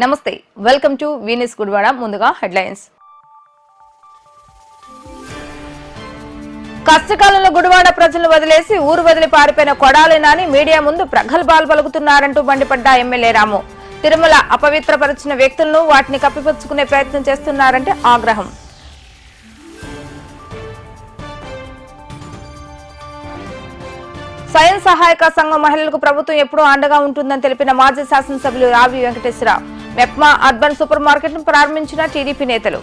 నమస్తే welcome to వీనిస్ Gudivada ముందుగా headlines కష్టకాలంలో గుడివాడ ప్రజలను వదిలేసి ఊరు వదిలి పారిపోయిన కొడాలి నాని మీడియా ముందు ప్రగల్భాలు పలుకుతున్నారంటూ మండిపడ్డ ఎమ్మెల్యే రాము తిరుమల అపవిత్రపరిచిన వ్యక్తులను వాటిని కప్పిపుచ్చుకునే ప్రయత్నం చేస్తున్నారంటే ఆగ్రహం స్వయం సహాయక సంఘం మహిళలకు ప్రభుత్వం ఎప్పుడూ అండగా ఉంటుందని తెలిపిన మాజీ శాసనసభ్యులు Ravi Venkateswara Rao MEPMA urban super market ను ప్రారంభించిన టీడీపీ నేతలు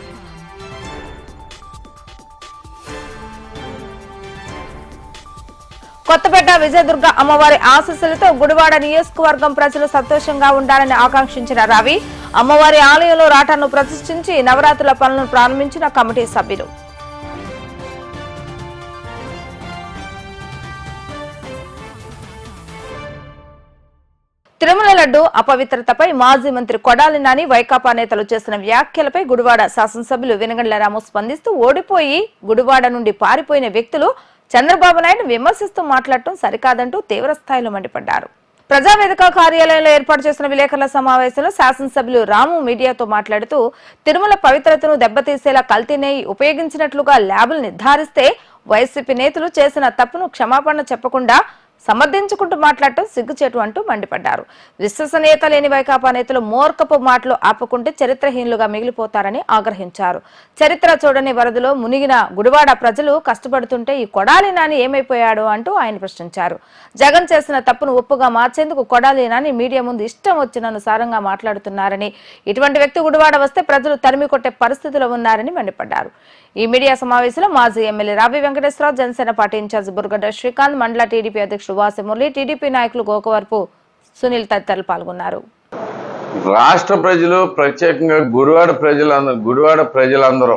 కొత్తపేట విజయదుర్గ అమ్మవారి ఆశీస్సులతో గుడివాడ నియోజకవర్గం ప్రజలు సంతోషంగా ఉండాలని ఆకాంక్షించిన రవి అమ్మవారి ఆలయంలో రాటాను ప్రతిష్ఠించి నవరాత్రుల పనులను ప్రారంభించిన కమిటీ సభ్యులు తిరుమల లడ్డు అపవిత్రతపై మాజీ మంత్రి కొడాలి నాని వైకాపా నేతలు చేసిన వ్యాఖ్యలపై గుడివాడ శాసనసభ్యులు వెనగండ్ల రాము స్పందిస్తూ ఓడిపోయి గుడివాడ నుండి పారిపోయిన వ్యక్తులు చంద్రబాబు నాయుడు విమర్శిస్తూ మాట్లాడటం సరికాదంటూ తీవ్ర స్థాయిలో మండిపడ్డారు ప్రజావేదిక కార్యాలయంలో ఏర్పాటు చేసిన విలేకరుల సమావేశంలో శాసనసభ్యులు రాము మీడియాతో మాట్లాడుతూ తిరుమల పవిత్రతను దెబ్బతీసేలా కల్తీనే ఉపయోగించినట్లుగా ల్యాబులు నిర్ధారిస్తే వైసీపీ నేతలు చేసిన తప్పును క్షమాపణ చెప్పకుండా సమర్థించుకుంటూ మాట్లాడటం సిగ్గుచేటు అంటూ మండిపడ్డారు విశ్వసనీయత లేని వైకాపా నేతలు మోర్కపు మాటలు ఆపుకుంటే చరిత్రహీనులుగా మిగిలిపోతారని ఆగ్రహించారు చరిత్ర చూడని వరదలో మునిగిన గుడివాడ ప్రజలు కష్టపడుతుంటే ఈ కొడాలి నాని ఏమైపోయాడు అంటూ ఆయన ప్రశ్నించారు జగన్ చేసిన తప్పును ఒప్పుగా మార్చేందుకు కొడాలి నాని మీడియా ముందు ఇష్టం వచ్చిననుసారంగా మాట్లాడుతున్నారని ఇటువంటి వ్యక్తి గుడివాడ వస్తే ప్రజలు తరిమి కొట్టే పరిస్థితిలో ఉన్నారని మండిపడ్డారు ఈ మీడియా సమావేశంలో మాజీ MLA Ravi Venkateswara Rao Janasena party in-charge Burgadda Srikanth మండల టీడీపీ అధ్యక్షుడు వాసిమురళి టీడీపీ నాయకులు గోకవరపు సునీల్ తదితరులు పాల్గొన్నారు రాష్ట్ర ప్రజలు ప్రత్యేకంగా గుడివాడ ప్రజలందరూ గుడివాడ ప్రజలందరూ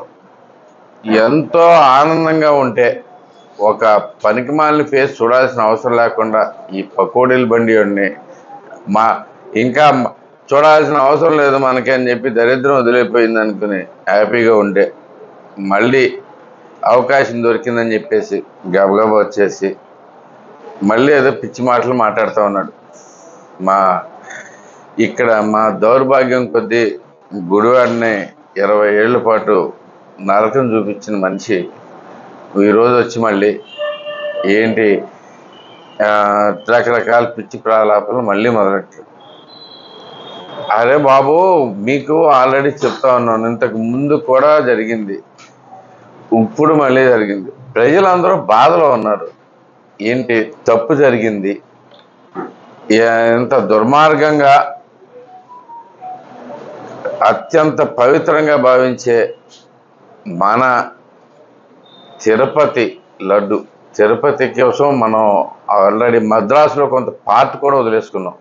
ఎంతో ఆనందంగా ఉంటే ఒక పనికిమాలిన ఫేస్ చూడాల్సిన అవసరం లేకుండా ఈ పకోడీల బండి వాడిని మా ఇంకా మ- చూడాల్సిన అవసరం లేదు మనకి అని చెప్పి దరిద్రం వదిలిపోయింది అనుకుని హ్యాపీగా ఉంటే మళ్ళీ అవకాశం దొరికిందని చెప్పేసి గబగబా వచ్చేసి మళ్ళీ ఏదో పిచ్చి మాటలు మాట్లాడుతూ ఉన్నాడు మా ఇక్కడ మా దౌర్భాగ్యం కొద్దీ గుడివాడిని ఇరవై ఏళ్ల పాటు నరకం చూపించిన మనిషి ఈరోజు వచ్చి మళ్ళీ ఏంటి ఆ, రకరకాల పిచ్చి ప్రాలాపాలు మళ్ళీ మొదలెట్టాడు అరే బాబు మీకు ఆల్రెడీ చెప్తా ఉన్నాను ఇంతకు ముందు కూడా జరిగింది ఇప్పుడు మళ్ళీ జరిగింది ప్రజలందరూ బాధలో ఉన్నారు ఏంటి తప్పు జరిగింది ఎంత దుర్మార్గంగా అత్యంత పవిత్రంగా భావించే మన తిరుపతి లడ్డు తిరుపతి కోసం మనం ఆల్రెడీ మద్రాసులో కొంత పార్ట్ కూడా వదిలేసుకున్నాం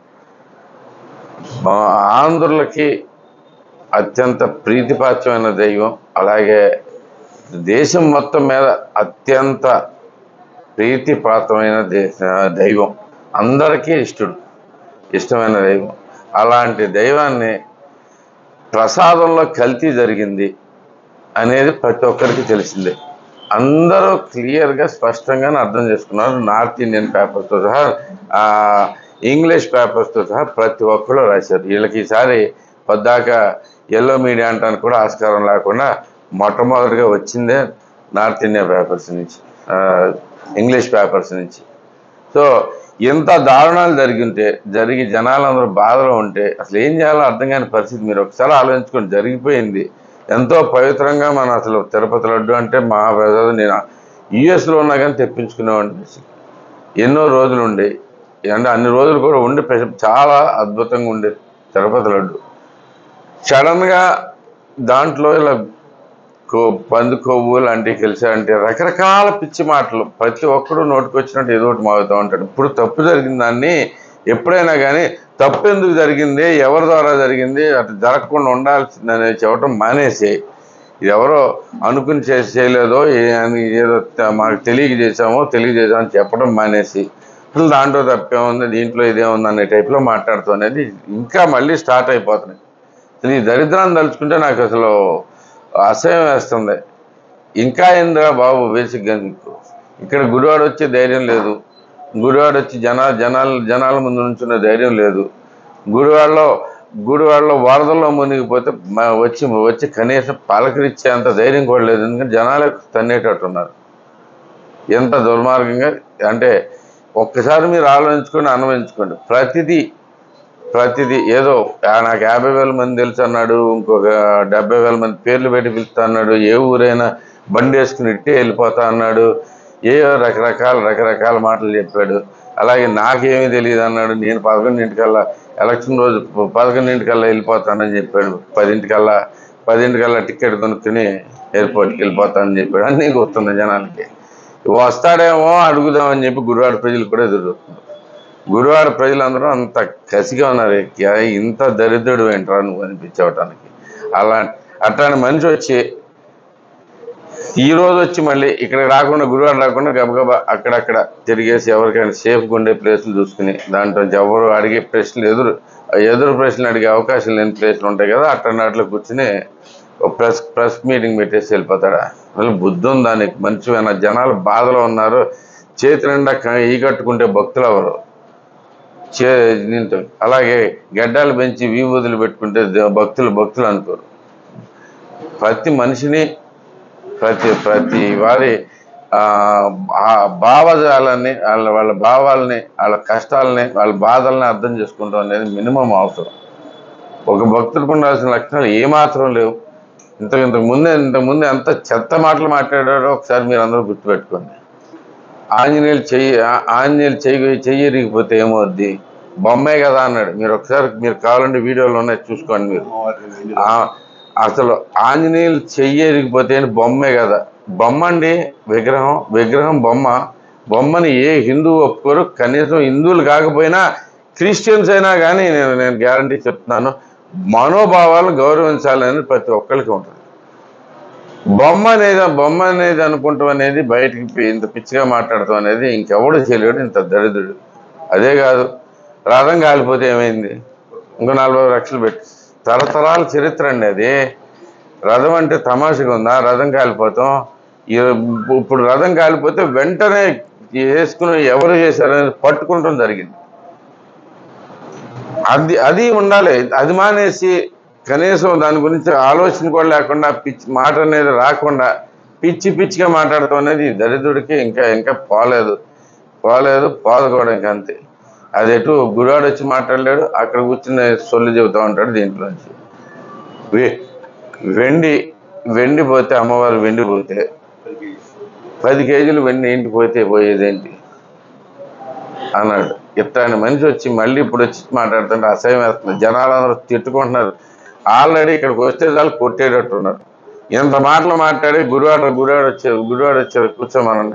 మా ఆంధ్రులకి అత్యంత ప్రీతిపాత్యమైన దైవం అలాగే దేశం మొత్తం మీద అత్యంత ప్రీతిపాత్రమైన దే- దైవం అందరికీ ఇష్టడు ఇష్టమైన దైవం అలాంటి దైవాన్ని ప్రసాదంలో కల్తీ జరిగింది అనేది ప్రతి ఒక్కరికి తెలిసిందే అందరూ క్లియర్గా స్పష్టంగా అర్థం చేసుకున్నారు నార్త్ ఇండియన్ పేపర్స్తో సహా ఆ, ఇంగ్లీష్ పేపర్స్తో సహా ప్రతి ఒక్కరు రాశారు వీళ్ళకి ఈసారి పొద్దాక ఎల్లో మీడియా అంటానికి కూడా ఆస్కారం లేకుండా మొట్టమొదటిగా వచ్చిందే నార్త్ ఇండియా పేపర్స్ నుంచి ఆ, ఇంగ్లీష్ పేపర్స్ నుంచి సో ఇంత దారుణాలు జరిగింటే జరిగి జనాలందరూ బాధలో ఉంటే అసలు ఏం చేయాలో అర్థం కాని పరిస్థితి మీరు ఒకసారి ఆలోచించుకోండి జరిగిపోయింది ఎంతో పవిత్రంగా మన అసలు తిరుపతి లడ్డు అంటే మహాప్రసాదం నేను యుఎస్లో ఉన్నా కానీ తెప్పించుకునేవాడిని ఎన్నో రోజులు ఉండి అంటే అన్ని రోజులు కూడా ఉండి పె- చాలా అద్భుతంగా ఉండేది తిరుపతి లడ్డు సడన్గా దాంట్లో ఇలా కో పంది కొవ్వు లాంటివి కలిసి అంటే రకరకాల పిచ్చి మాటలు ప్రతి ఒక్కరు నోటికి వచ్చినట్టు ఏదో ఒకటి మాగుతూ ఉంటాడు ఇప్పుడు తప్పు జరిగిన దాన్ని ఎప్పుడైనా కానీ తప్పు ఎందుకు జరిగింది ఎవరి ద్వారా జరిగింది అటు జరగకుండా ఉండాల్సిందని చెప్పడం మానేసి ఇది ఎవరో అనుకుని చేసి చేయలేదో ఏ- అని ఏదో త- మాకు తెలియజేసామో తెలియజేసామో అని చెప్పడం మానేసి అసలు దాంట్లో తప్పేముంది దీంట్లో ఇదేముంది అనే టైప్లో మాట్లాడుతూ అనేది ఇంకా మళ్ళీ స్టార్ట్ అయిపోతున్నాయి అసలు ఈ దరిద్రాన్ని తలుచుకుంటే నాకు అసలు అసహ్యం వేస్తుంది ఇంకా ఏందిరా బాబు బేసిక్గా నీకు ఇక్కడ గుడివాడ వచ్చే ధైర్యం లేదు గుడివాడ వచ్చి జనా జనాలు జనాల ముందు నుంచున్న ధైర్యం లేదు గుడివాడలో గుడివాడలో వరదల్లో మునిగిపోతే మ- వచ్చి వచ్చి కనీసం పలకరించేంత ధైర్యం కూడా లేదు ఎందుకంటే జనాలే తన్నేటట్టున్నారు ఎంత దుర్మార్గంగా అంటే ఒక్కసారి మీరు ఆలోచించుకొని అనుభవించుకోండి ప్రతిదీ ప్రతిదీ ఏదో ఆ నాకు యాభై వేల మంది తెలుసు అన్నాడు ఇంకొక డెబ్బై వేల మంది పేర్లు పెట్టి పిలుస్తా అన్నాడు ఏ ఊరైనా బండి వేసుకుని ఇట్టే వెళ్ళిపోతా అన్నాడు ఏ రకరకాల రకరకాల మాటలు చెప్పాడు అలాగే నాకేమీ తెలియదు అన్నాడు నేను పదకొండింటికల్లా ఎలక్షన్ రోజు పదకొండింటికల్లా వెళ్ళిపోతానని చెప్పాడు పదింటికల్లా పదింటికల్లా టికెట్ కొనుక్కుని ఎయిర్పోర్ట్కి వెళ్ళిపోతానని చెప్పాడు అన్నీ గుర్తుంది జనాలకి వస్తాడేమో అడుగుదామని చెప్పి గుడివాడ ప్రజలు కూడా ఎదురు చూస్తున్నారు. గుడివాడ ప్రజలందరూ అంత కసిగా ఉన్నారు "యా, ఇంత దరిద్రుడు ఏంట్రా నువ్వు అనిపించవటానికి అలా అట్లాంటి మనిషి వచ్చి ఈ రోజు వచ్చి మళ్ళీ ఇక్కడ రాకుండా గుడివాడ రాకుండా గబగబా అక్కడక్కడ తిరిగేసి ఎవరికైనా సేఫ్గా ఉండే ప్లేసులు చూసుకుని దాంట్లో ఎవరు అడిగే ప్రశ్నలు ఎదురు ఎదురు ప్రశ్నలు అడిగే అవకాశం లేని ప్లేసులు ఉంటాయి కదా అట్లా అట్లా కూర్చుని ఒక ప్రెస్ ప్రెస్ మీటింగ్ పెట్టేసి వెళ్ళిపోతాడా మళ్ళీ బుద్ధి ఉందా నీకు మంచిగా జనాలు బాధలో ఉన్నారు చేతి నిండా క- ఈ కట్టుకుంటే భక్తులు ఎవరు చే దీంతో అలాగే గడ్డాలు పెంచి విభూతులు పెట్టుకుంటే దే- భక్తులు భక్తులు అనుకోరు ప్రతి మనిషిని ప్రతి ప్రతి వారి ఆ ఆ భావజాలాన్ని వాళ్ళ వాళ్ళ భావాలని వాళ్ళ కష్టాలని వాళ్ళ బాధల్ని అర్థం చేసుకుంటాం అనేది మినిమం అవసరం ఒక భక్తుడికి ఉండాల్సిన లక్షణాలు ఏమాత్రం లేవు ఇంత ఇంతకు ముందే ఇంతకు ముందే ఎంత చెత్త మాటలు మాట్లాడారో ఒకసారి మీరు అందరూ గుర్తుపెట్టుకోండి ఆంజనేయులు చెయ్యి ఆ- ఆంజనేయులు చెయ్యి చెయ్యి ఇరిగిపోతే ఏమవుద్ది బొమ్మే కదా అన్నాడు మీరు ఒకసారి మీరు కావాలంటే వీడియోలో ఉన్నాయి చూసుకోండి మీరు ఆ- అసలు ఆంజనేయులు చెయ్యి ఇరిగిపోతే ఏంటి? బొమ్మే కదా బొమ్మ అండి విగ్రహం విగ్రహం బొమ్మ బొమ్మని ఏ హిందువు ఒప్పుకోరు కనీసం హిందువులు కాకపోయినా క్రిస్టియన్స్ అయినా కానీ నేను నేను గ్యారంటీ చెప్తున్నాను మనోభావాలను గౌరవించాలని ప్రతి ఒక్కరికి ఉంటుంది బొమ్మ అనేది బొమ్మ అనేది అనుకుంటాం అనేది బయటికి పి- ఇంత పిచ్చిగా మాట్లాడటం అనేది ఇంకెవడు చేయలేడు ఇంత దరిద్రుడు అదే కాదు రథం కాలిపోతే ఏమైంది ఇంకో నలభై లక్షలు పెట్టి తరతరాల చరిత్ర అండి అది రథం అంటే తమాషగా ఉందా రథం కాలిపోతాం ఈ- ఇప్పుడు రథం కాలిపోతే వెంటనే వేసుకుని ఎవరు చేశారనేది పట్టుకుంటాం జరిగింది అది అది ఉండాలి అది మానేసి కనీసం దాని గురించి ఆలోచన కూడా లేకుండా పిచ్చి మాట అనేది రాకుండా పిచ్చి పిచ్చిగా మాట్లాడటం అనేది ఈ దరిద్రుడికి ఇంకా ఇంకా పోలేదు పోలేదు పోదు కూడా ఇంకా అంతే అది ఎటు గుడివాడు వచ్చి మాట్లాడలేడు అక్కడ కూర్చుని సొల్లు చెబుతూ ఉంటాడు దీంట్లోంచి వె- వెండి వెండి పోతే అమ్మవారు వెండి పోతే పది కేజీలు వెండి ఇంటికి పోతే పోయేదేంటి అన్నాడు ఇట్లాంటి మనిషి వచ్చి మళ్ళీ ఇప్పుడు వచ్చి మాట్లాడుతుంటే అసహ్యం వేస్తుంది జనాలు అందరూ తిట్టుకుంటున్నారు ఆల్రెడీ ఇక్కడికి వస్తే చాలు కొట్టేటట్టున్నారు ఇంత మాటలు మాట్లాడి గురువాడ గురువాడు వచ్చారు గురువాడు వచ్చారు కూర్చోమనండి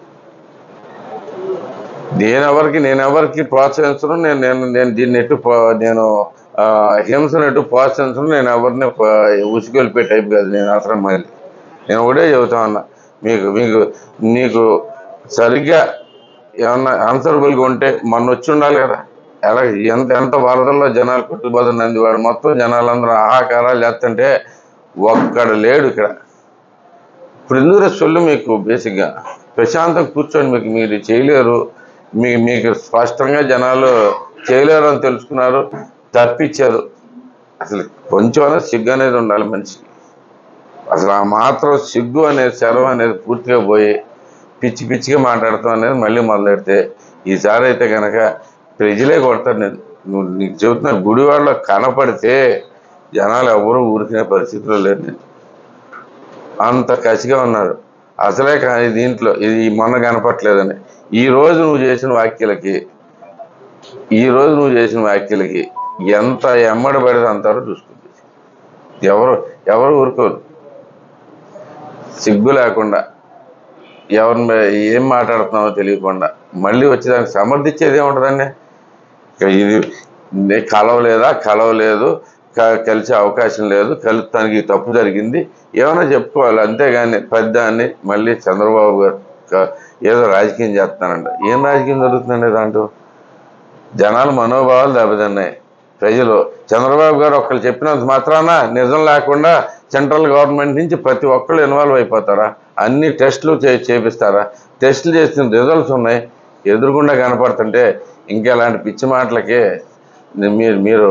నేను ఎవరికి నేను ఎవరికి ప్రోత్సహించను నేను నేను నేను దీన్ని ఎటు పో- నేను ఆ, హింసను ఎటు ప్రోత్సహించను నేను ఎవరిని ఉసుగొలిపే టైప్ కాదు నేను అసలు మళ్ళీ నేను ఒకటే చెబుతా ఉన్నా మీకు మీకు మీకు సరిగ్గా ఏమన్నా ఆన్సరబుల్గా ఉంటే మొన్న వచ్చి ఉండాలి కదా ఎలా ఎంత ఎంత వరదల్లో జనాలు కొట్టుకుపోతున్నది వాడు మొత్తం జనాలందరూ ఆహాకారాలు చేస్తుంటే ఒక్కడు లేడు ఇక్కడ ఇప్పుడు ఎందుకు సొల్లు మీకు బేసిక్గా ప్రశాంతం కూర్చొని మీకు మీరు చేయలేరు మీ మీకు స్పష్టంగా జనాలు చేయలేరు అని తెలుసుకున్నారు తప్పించారు అసలు కొంచెమైనా సిగ్గు అనేది ఉండాలి మనిషికి అసలు ఆ మాత్రం సిగ్గు అనేది సెలవు అనేది పూర్తిగా పోయి పిచ్చి పిచ్చిగా మాట్లాడతాం అనేది మళ్ళీ మొదలెడితే ఈసారి అయితే కనుక ప్రజలే కొడతారు నేను నువ్వు నీకు చెబుతున్నా గుడివాడలో కనపడితే జనాలు ఎవరు ఊరికినే పరిస్థితిలో లేరు నేను అంత కసిగా ఉన్నారు అసలే కానీ దీంట్లో ఇది మొన్న కనపట్లేదని ఈ రోజు నువ్వు చేసిన వ్యాఖ్యలకి ఈ రోజు నువ్వు చేసిన వ్యాఖ్యలకి ఎంత ఎమ్మడి పడితే అంతారో చూసుకుంది ఎవరు ఎవరు ఊరుకోరు సిగ్గు లేకుండా ఎవరిని మీద ఏం మాట్లాడుతున్నావో తెలియకుండా మళ్ళీ వచ్చి దానికి సమర్థించేది ఏముంటుందండి ఇక ఇది నే- కలవలేదా కలవలేదు క- కలిసే అవకాశం లేదు కలుపుతానికి తప్పు జరిగింది ఏమైనా చెప్పుకోవాలి అంతేగాని పెద్దాన్ని మళ్ళీ చంద్రబాబు గారు క- ఏదో రాజకీయం చేస్తున్నానంట ఏం రాజకీయం జరుగుతుందండి దాంట్లో జనాల మనోభావాలు దెబ్బతిన్నాయి ప్రజలు చంద్రబాబు గారు ఒక్కరు చెప్పినంత మాత్రాన నిజం లేకుండా సెంట్రల్ గవర్నమెంట్ నుంచి ప్రతి ఒక్కళ్ళు ఇన్వాల్వ్ అయిపోతారా అన్ని టెస్టులు చే చేపిస్తారా టెస్టులు చేసిన రిజల్ట్స్ ఉన్నాయి ఎదురుగుండా కనపడుతుంటే ఇంకెలాంటి పిచ్చి మాటలకి మీరు మీరు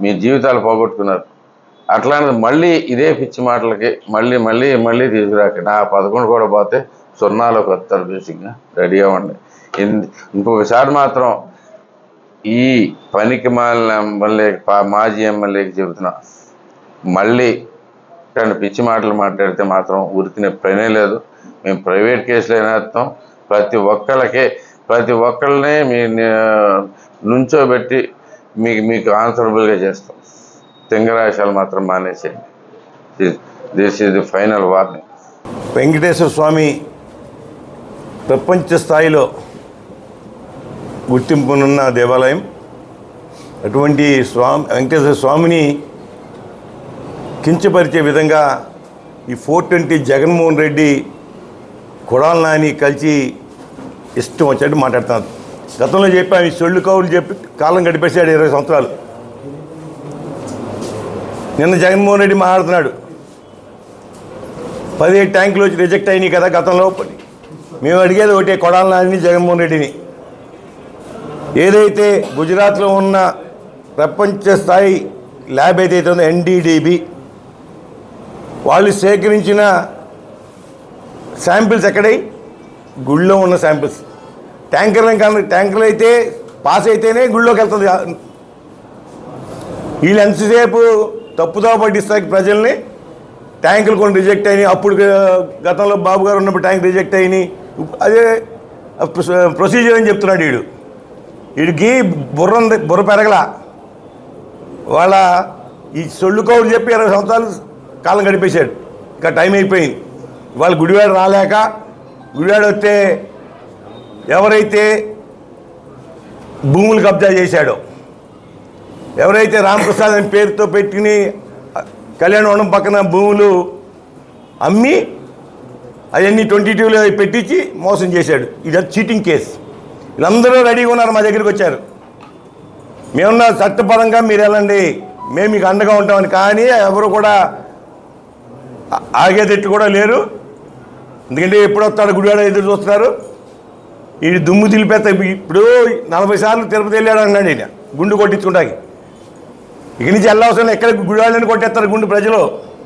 మీ జీవితాలు పోగొట్టుకున్నారు అట్లాంటిది మళ్ళీ ఇదే పిచ్చి మాటలకి మళ్ళీ మళ్ళీ మళ్ళీ తీసుకురాక నా పదకొండు కూడా పోతే సున్నాలోకి వస్తారు బేసిక్గా రెడీ అవ్వండి ఇన్- ఇంకొకసారి మాత్రం ఈ పనికి మాలిన ఎమ్మెల్యే పా- మాజీ ఎమ్మెల్యేకి చెబుతున్నా మళ్ళీ ఇట్లాంటి పిచ్చి మాటలు మాట్లాడితే మాత్రం ఉరికిన పనే లేదు మేము ప్రైవేట్ కేసులు వేస్తాం ప్రతి ఒక్కళ్ళకి ప్రతి ఒక్కళ్ళని మీ ని- నుంచోబెట్టి మీకు మీకు ఆన్సరబుల్గా చేస్తాం తింగరాశాలు మాత్రం మానేసేయండి this is the final warning Venkateswara Swamy ప్రపంచ స్థాయిలో గుర్తింపునున్న దేవాలయం అటువంటి స్వామి వెంకటేశ్వర స్వామిని కించపరిచే విధంగా ఈ ఫోర్ ట్వంటీ జగన్మోహన్ రెడ్డి కొడాల నాని కలిసి ఇష్టం వచ్చినట్టు మాట్లాడుతున్నారు గతంలో చెప్పాను ఈ సొళ్ళు కవులు చెప్పి కాలం గడిపేశాడు ఇరవై సంవత్సరాలు నిన్న జగన్మోహన్ రెడ్డి మాట్లాడుతున్నాడు పదిహేడు ట్యాంకులు వచ్చి రిజెక్ట్ అయినాయి కదా గతంలో మేము అడిగేది ఒకటే కొడాల నాని జగన్మోహన్ రెడ్డిని ఏదైతే గుజరాత్లో ఉన్న ప్రపంచ స్థాయి ల్యాబ్ ఏదైతే ఉందో ఎన్డీడీబీ వాళ్ళు సేకరించిన శాంపిల్స్ ఎక్కడై గుళ్ళో ఉన్న శాంపిల్స్ ట్యాంకర్లు కానీ ట్యాంకర్లు అయితే పాస్ అయితేనే గుళ్ళోకి వెళ్తుంది వీళ్ళు ఎంతసేపు తప్పుదో పట్టిస్తారు ప్రజల్ని ట్యాంకులు కొన్ని రిజెక్ట్ అయినాయి అప్పుడు గతంలో బాబు గారు ఉన్నప్పుడు ట్యాంక్ రిజెక్ట్ అయినాయి అదే ప్రొసీజర్ అని చెప్తున్నాడు వీడు వీడికి బుర్ర ఉంది బుర్ర పెరగల వాళ్ళ ఈ సొల్లు కౌరు చెప్పి ఇరవై సంవత్సరాలు కాలం గడిపేశాడు ఇంకా టైం అయిపోయింది వాళ్ళు గుడివాడ రాలేక గుడివాడ వస్తే ఎవరైతే భూములు కబ్జా చేశాడో ఎవరైతే రామప్రసాద్ అని పేరుతో పెట్టుకుని కళ్యాణవనం పక్కన భూములు అమ్మి అవన్నీ ట్వంటీ టూలో పెట్టించి మోసం చేశాడు ఇది చీటింగ్ కేసు వీళ్ళందరూ రెడీగా ఉన్నారు మా దగ్గరికి వచ్చారు మేమున్న చట్టపరంగా మీరు వెళ్ళండి మేము మీకు అండగా ఉంటామని కానీ ఎవరు కూడా ఆ- ఆగేదెట్టు కూడా లేరు ఎందుకంటే ఎప్పుడు వస్తాడు గుడివాడ ఎదురు చూస్తున్నారు ఈ దుమ్ము దిలిపేస్తా ఇప్పుడు నలభై సార్లు తిరుపతి వెళ్ళాడు అన్నాడు ఈయన గుండు కొట్టించుకుంటాకి ఇక నుంచి వెళ్ళవసరం లేదు. ఎక్కడ గుడివాళ్ళని కొట్టేస్తారు గుండు ప్రజలు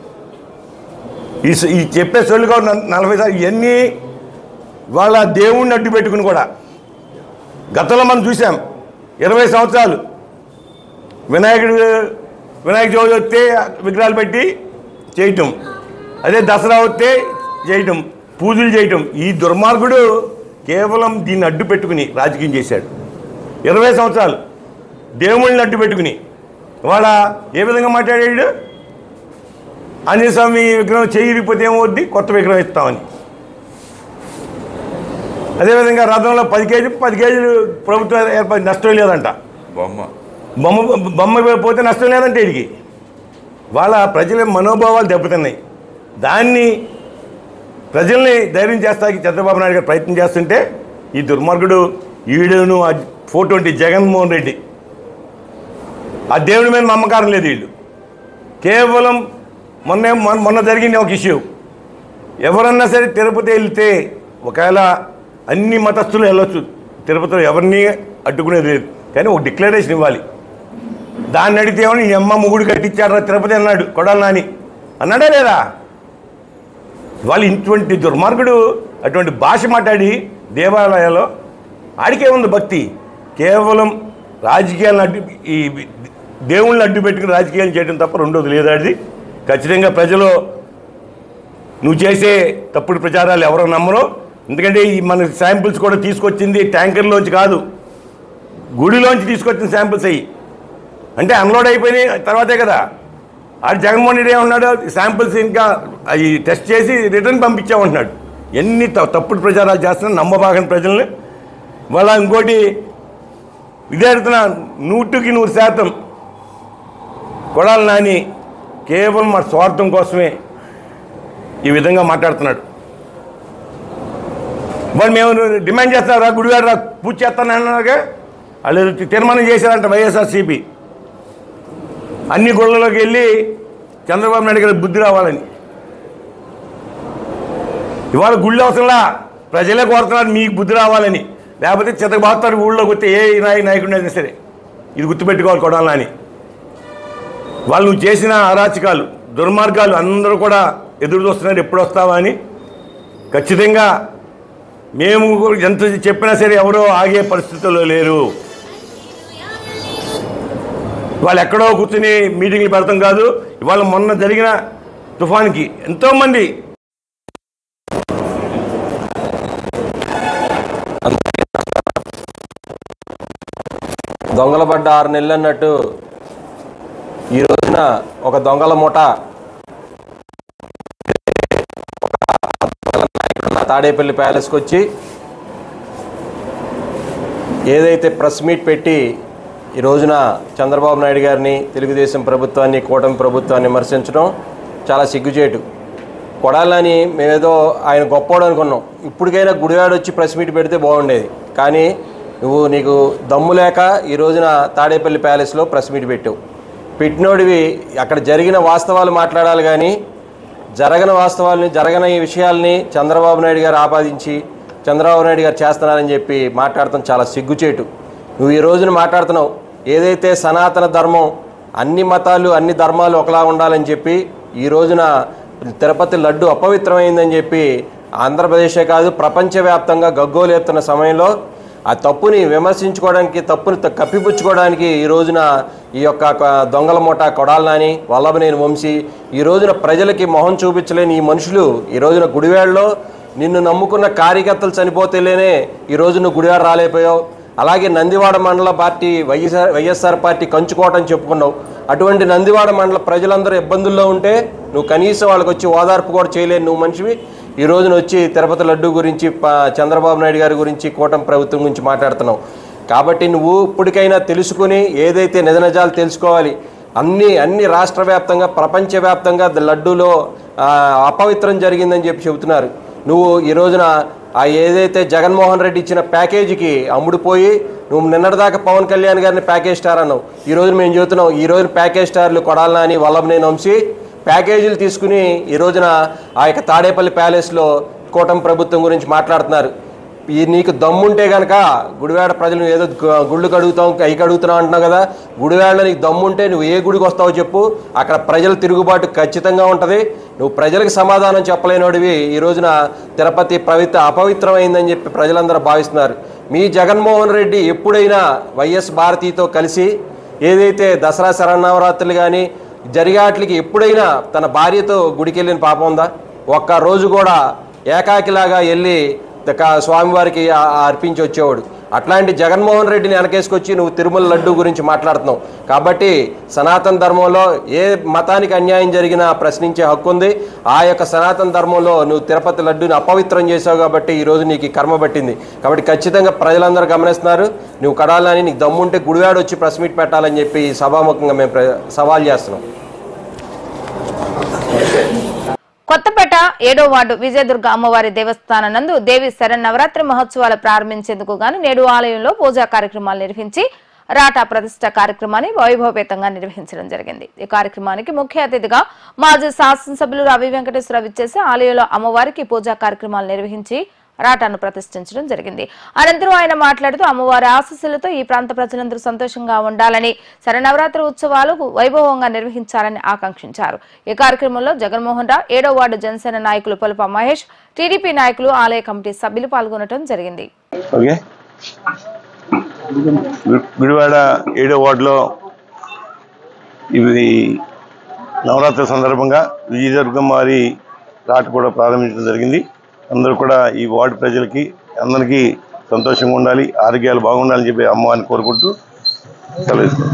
ఈ స- ఈ చెప్పే సొల్లు కూడా న- నలభై సార్లు ఇవన్నీ వాళ్ళ దేవుణ్ణి అడ్డు పెట్టుకుని కూడా గతంలో మనం చూసాం ఇరవై సంవత్సరాలు వినాయకుడు వినాయక చవితి వస్తే విగ్రహాలు పెట్టి చేయటం అదే దసరా వస్తే చేయటం పూజలు చేయటం ఈ దుర్మార్గుడు కేవలం దీన్ని అడ్డు పెట్టుకుని రాజకీయం చేశాడు ఇరవై సంవత్సరాలు దేవుళ్ళని అడ్డు పెట్టుకుని వాళ్ళ ఏ విధంగా మాట్లాడాడు ఆంజనేయ స్వామి విగ్రహం చేయకపోతే ఏమవుద్ది కొత్త విగ్రహం ఇస్తామని అదేవిధంగా రథంలో పది కేజీలు పది కేజీలు ప్రభుత్వం ఏర్పడి నష్టం లేదంట బొమ్మ బొమ్మ బొమ్మ పోతే నష్టం లేదంటే వీడికి వాళ్ళ ప్రజల మనోభావాలు దెబ్బతిన్నాయి దాన్ని ప్రజల్ని ధైర్యం చేస్తాకి చంద్రబాబు నాయుడు గారు ప్రయత్నం చేస్తుంటే ఈ దుర్మార్గుడు ఈడును ఆ ఫోర్ ట్వంటీ జగన్మోహన్ రెడ్డి ఆ దేవుడి మీద నమ్మకారం లేదు వీళ్ళు కేవలం మొన్న మొన్న- మొన్న జరిగింది ఒక ఇష్యూ ఎవరన్నా సరే తిరుపతి వెళ్తే ఒకవేళ అన్ని మతస్థులు వెళ్ళొచ్చు తిరుపతిలో ఎవరిని అడ్డుకునేది లేదు కానీ ఒక డిక్లరేషన్ ఇవ్వాలి దాన్ని అడిగితే ఏమని నీ అమ్మ ముగుడు కట్టించారా తిరుపతి అన్నాడు కొడాలి నాని అన్నాడా లేదా వాళ్ళు ఇటువంటి దుర్మార్గుడు అటువంటి భాష మాట్లాడి దేవాలయాల్లో ఆడికే ఉంది భక్తి కేవలం రాజకీయాలను అడ్డు ఈ దేవుళ్ళని అడ్డు పెట్టుకుని రాజకీయాలు చేయడం తప్ప రెండోది లేదు అది ఖచ్చితంగా ప్రజలు నువ్వు చేసే తప్పుడు ప్రచారాలు ఎవరో నమ్మరు ఎందుకంటే ఈ మన శాంపిల్స్ కూడా తీసుకొచ్చింది ట్యాంకర్లోంచి కాదు గుడిలోంచి తీసుకొచ్చిన శాంపిల్స్ అయ్యి అంటే అన్లోడ్ అయిపోయినాయి తర్వాతే కదా ఆడు జగన్మోహన్ రెడ్డి ఏమన్నాడు శాంపిల్స్ ఇంకా అవి టెస్ట్ చేసి రిటర్న్ పంపించామంటున్నాడు ఎన్ని త- తప్పుడు ప్రచారాలు చేస్తున్నా నమ్మబాగని ప్రజల్ని వాళ్ళ ఇంకోటి ఇదే అడుగుతున్నా నూటికి నూరు శాతం కొడాలి నాని కేవలం మా స్వార్థం కోసమే ఈ విధంగా మాట్లాడుతున్నాడు వాళ్ళు మేము డిమాండ్ చేస్తారా గుడివాడ రా పూజ చేస్తానన్నారుగా వాళ్ళు ఏదో తీర్మానం చేశారంట వైఎస్ఆర్సీపీ అన్ని గుళ్ళలోకి వెళ్ళి చంద్రబాబు నాయుడు గారికి బుద్ధి రావాలని ఇవాళ గుళ్ళు అవసరంలా ప్రజలే కోరుతున్నారు మీకు బుద్ధి రావాలని లేకపోతే చితకబాస్తారు ఊళ్ళోకి వస్తే ఏ నాయ నాయకుడు అయినా సరే ఇది గుర్తుపెట్టుకోవాలి కొడాలని వాళ్ళు నువ్వు చేసిన అరాచకాలు దుర్మార్గాలు అందరూ కూడా ఎదురు చూస్తున్నారు ఎప్పుడు వస్తావా అని ఖచ్చితంగా మేము కూడా ఎంత చెప్పినా సరే ఎవరో ఆగే పరిస్థితుల్లో లేరు వాళ్ళు ఎక్కడో కూర్చుని మీటింగ్లు పెడతాం కాదు ఇవాళ మొన్న జరిగిన తుఫాన్కి ఎంతోమంది దొంగల పడ్డ ఆరు నెలలు అన్నట్టు ఈ రోజున ఒక దొంగల ముఠ తాడేపల్లి ప్యాలెస్కి వచ్చి ఏదైతే ప్రెస్ మీట్ పెట్టి ఈ రోజున చంద్రబాబు నాయుడు గారిని తెలుగుదేశం ప్రభుత్వాన్ని కూటమి ప్రభుత్వాన్ని విమర్శించడం చాలా సిగ్గుచేటు కొడాలని మేమేదో ఆయన గొప్పోడు అనుకున్నాం ఇప్పటికైనా గుడివాడ వచ్చి ప్రెస్ మీట్ పెడితే బాగుండేది కానీ నువ్వు నీకు దమ్ము లేక ఈ రోజున తాడేపల్లి ప్యాలెస్లో ప్రెస్ మీట్ పెట్టావు పెట్టినోడివి అక్కడ జరిగిన వాస్తవాలు మాట్లాడాలి కానీ జరగని వాస్తవాల్ని జరగని ఈ విషయాల్ని చంద్రబాబు నాయుడు గారు ఆపాదించి చంద్రబాబు నాయుడు గారు చేస్తున్నారని చెప్పి మాట్లాడటం చాలా సిగ్గుచేటు నువ్వు ఈ రోజున మాట్లాడుతున్నావు ఏదైతే సనాతన ధర్మం అన్ని మతాలు అన్ని ధర్మాలు ఒకలా ఉండాలని చెప్పి ఈ రోజున తిరుపతి లడ్డు అపవిత్రమైందని చెప్పి ఆంధ్రప్రదేశే కాదు ప్రపంచవ్యాప్తంగా గగ్గోలేస్తున్న సమయంలో ఆ తప్పుని విమర్శించుకోవడానికి తప్పుని త- కప్పిపుచ్చుకోవడానికి ఈ రోజున ఈ యొక్క క- దొంగల మూట కొడాలని వల్లభనేని వంశీ ఈ రోజున ప్రజలకి మొహం చూపించలేని ఈ మనుషులు ఈ రోజున గుడివాడలో నిన్ను నమ్ముకున్న కార్యకర్తలు చనిపోతేలేనే ఈ రోజు నువ్వు గుడివాడ రాలేకపోయావు అలాగే నందివాడ మండల పార్టీ వైఎస్ఆర్ వైఎస్ఆర్ పార్టీ కంచుకోవటం చెప్పుకున్నావు అటువంటి నందివాడ మండల ప్రజలందరూ ఇబ్బందుల్లో ఉంటే నువ్వు కనీసం వాళ్ళకి వచ్చి ఓదార్పు కూడా చేయలేని నువ్వు మనిషివి ఈ రోజున వచ్చి తిరుపతి లడ్డు గురించి ప- చంద్రబాబు నాయుడు గారి గురించి కూటమి ప్రభుత్వం గురించి మాట్లాడుతున్నావు కాబట్టి నువ్వు ఇప్పటికైనా తెలుసుకుని ఏదైతే నిజ నిజాలు తెలుసుకోవాలి అన్ని అన్ని రాష్ట్ర వ్యాప్తంగా ప్రపంచవ్యాప్తంగా ద- లడ్డూలో ఆ, అపవిత్రం జరిగిందని చెప్పి చెబుతున్నారు నువ్వు ఈ రోజున ఆ ఏదైతే జగన్మోహన్ రెడ్డి ఇచ్చిన ప్యాకేజీకి అమ్ముడుపోయి నువ్వు నిన్నటిదాకా పవన్ కళ్యాణ్ గారిని ప్యాకేజ్ స్టార్ అన్నావు ఈ రోజు మేము చెబుతున్నాం ఈ రోజు ప్యాకేజ్ స్టార్లు కొడాలని వల్లభనేని వంశీ ప్యాకేజీలు తీసుకుని ఈ రోజున ఆ యొక్క తాడేపల్లి ప్యాలెస్లో కూటమి ప్రభుత్వం గురించి మాట్లాడుతున్నారు ఈ నీకు దమ్ముంటే కనుక గుడివాడ ప్రజలు నువ్వు ఏదో గు- గుళ్ళు కడుగుతాం కై కడుగుతున్నావు అంటున్నావు కదా గుడివాడలో నీకు దమ్ముంటే నువ్వు ఏ గుడికి వస్తావో చెప్పు అక్కడ ప్రజల తిరుగుబాటు ఖచ్చితంగా ఉంటుంది నువ్వు ప్రజలకు సమాధానం చెప్పలేనోడివి ఈ రోజున తిరుపతి పవిత్ర అపవిత్రమైందని చెప్పి ప్రజలందరూ భావిస్తున్నారు మీ జగన్మోహన్ రెడ్డి ఎప్పుడైనా వైఎస్ భారతితో కలిసి ఏదైతే దసరా శరన్నవరాత్రులు కానీ జరిగాట్లకి ఎప్పుడైనా తన భార్యతో గుడికి వెళ్ళిన పాపం ఉందా ఒక్క రోజు కూడా ఏకాకిలాగా వెళ్ళి క- స్వామివారికి ఆ- ఆ అర్పించి వచ్చేవాడు అట్లాంటి జగన్మోహన్ రెడ్డిని వెనకేసుకొచ్చి నువ్వు తిరుమల లడ్డు గురించి మాట్లాడుతున్నావు కాబట్టి సనాతన ధర్మంలో ఏ మతానికి అన్యాయం జరిగినా ప్రశ్నించే హక్కు ఉంది ఆ యొక్క సనాతన ధర్మంలో నువ్వు తిరుపతి లడ్డుని అపవిత్రం చేసావు కాబట్టి ఈరోజు నీకు ఈ కర్మ పట్టింది కాబట్టి ఖచ్చితంగా ప్రజలందరూ గమనిస్తున్నారు నువ్వు కడాలని నీకు దమ్ముంటే గుడివాడ వచ్చి ప్రెస్ మీట్ పెట్టాలని చెప్పి ఈ సభాముఖంగా మేము ప్ర- సవాల్ చేస్తున్నాం కొత్తపేట ఏడో వార్డు విజయదుర్గ అమ్మవారి దేవస్థానం నందు దేవి శరన్నవరాత్రి మహోత్సవాలు ప్రారంభించేందుకు గాను నేడు ఆలయంలో పూజా కార్యక్రమాలు నిర్వహించి రాటా ప్రతిష్ట కార్యక్రమాన్ని వైభవపేతంగా నిర్వహించడం జరిగింది ఈ కార్యక్రమానికి ముఖ్య అతిథిగా మాజీ శాసనసభ్యులు రవి వెంకటేశ్వరరావు ఇచ్చేసి ఆలయంలో అమ్మవారికి పూజా కార్యక్రమాలు నిర్వహించి రాటాను ప్రతిష్ఠించడం జరిగింది అనంతరం ఆయన మాట్లాడుతూ అమ్మవారి ఆశీస్సులతో ఈ ప్రాంత ప్రజలందరూ సంతోషంగా ఉండాలని శరనవరాత్రి ఉత్సవాలు వైభవంగా నిర్వహించాలని ఆకాంక్షించారు ఈ కార్యక్రమంలో జగన్మోహన్ రావు ఏడో వార్డు జనసేన నాయకులు పొలప మహేష్ టీడీపీ నాయకులు ఆలయ కమిటీ సభ్యులు పాల్గొనడం జరిగింది ఓకే గు- గుడివాడ ఏడో వార్డులో ఇవి నవరాత్రి సందర్భంగా విజయదుర్గమ్మ వారి రాట కూడా ప్రారంభించడం జరిగింది అందరూ కూడా ఈ వార్డు ప్రజలకి అందరికీ సంతోషంగా ఉండాలి ఆరోగ్యాలు బాగుండాలని చెప్పి అమ్మవారిని కోరుకుంటూ సెలవు